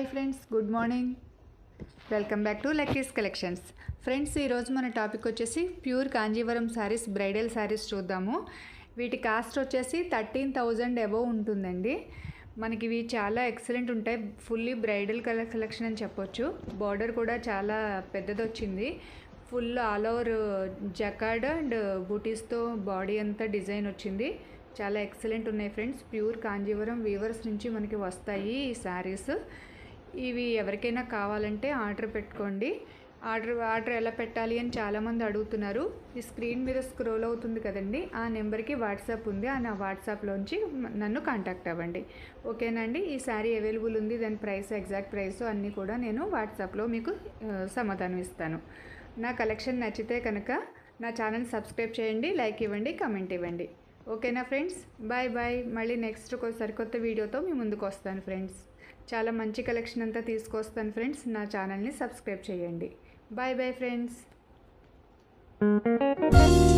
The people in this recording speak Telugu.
friends good morning welcome back to Lucky's collections friends ఈరోజు మన టాపిక్ వచ్చేసి ప్యూర్ కాంజీవరం శారీస్ బ్రైడల్ శారీస్ చూద్దాము వీటి కాస్ట్ వచ్చేసి థర్టీన్ థౌజండ్ అబోవ్ ఉంటుందండి మనకి ఇవి చాలా ఎక్సలెంట్ ఉంటాయి ఫుల్లీ బ్రైడల్ కలర్ కలెక్షన్ అని చెప్పొచ్చు బార్డర్ కూడా చాలా పెద్దది వచ్చింది full all over jacquard and బూటీస్తో బాడీ అంతా డిజైన్ వచ్చింది చాలా ఎక్సలెంట్ ఉన్నాయి ఫ్రెండ్స్ ప్యూర్ కాంజీవరం వీవర్స్ నుంచి మనకి వస్తాయి ఈ శారీస్ ఇవి ఎవరికైనా కావాలంటే ఆర్డర్ పెట్టుకోండి ఆర్డర్ ఆర్డర్ ఎలా పెట్టాలి అని చాలామంది అడుగుతున్నారు ఈ స్క్రీన్ మీద స్క్రోల్ అవుతుంది కదండి ఆ నెంబర్కి వాట్సాప్ ఉంది ఆ నా వాట్సాప్లోంచి నన్ను కాంటాక్ట్ అవ్వండి ఓకేనండి ఈ శారీ అవైలబుల్ ఉంది దాని ప్రైస్ ఎగ్జాక్ట్ ప్రైస్ అన్నీ కూడా నేను వాట్సాప్లో మీకు ఆ, సమాధానం ఇస్తాను నా కలెక్షన్ నచ్చితే కనుక నా ఛానల్ సబ్స్క్రైబ్ చేయండి లైక్ ఇవ్వండి కమెంట్ ఇవ్వండి ఓకేనా ఫ్రెండ్స్ బాయ్ బాయ్ మళ్ళీ నెక్స్ట్ ఒక సరికొత్త వీడియోతో మీ ముందుకు వస్తాను ఫ్రెండ్స్ చాలా మంచి కలెక్షన్ అంతా తీసుకొస్తాను ఫ్రెండ్స్ నా ఛానల్ని సబ్స్క్రైబ్ చేయండి బాయ్ బాయ్ ఫ్రెండ్స్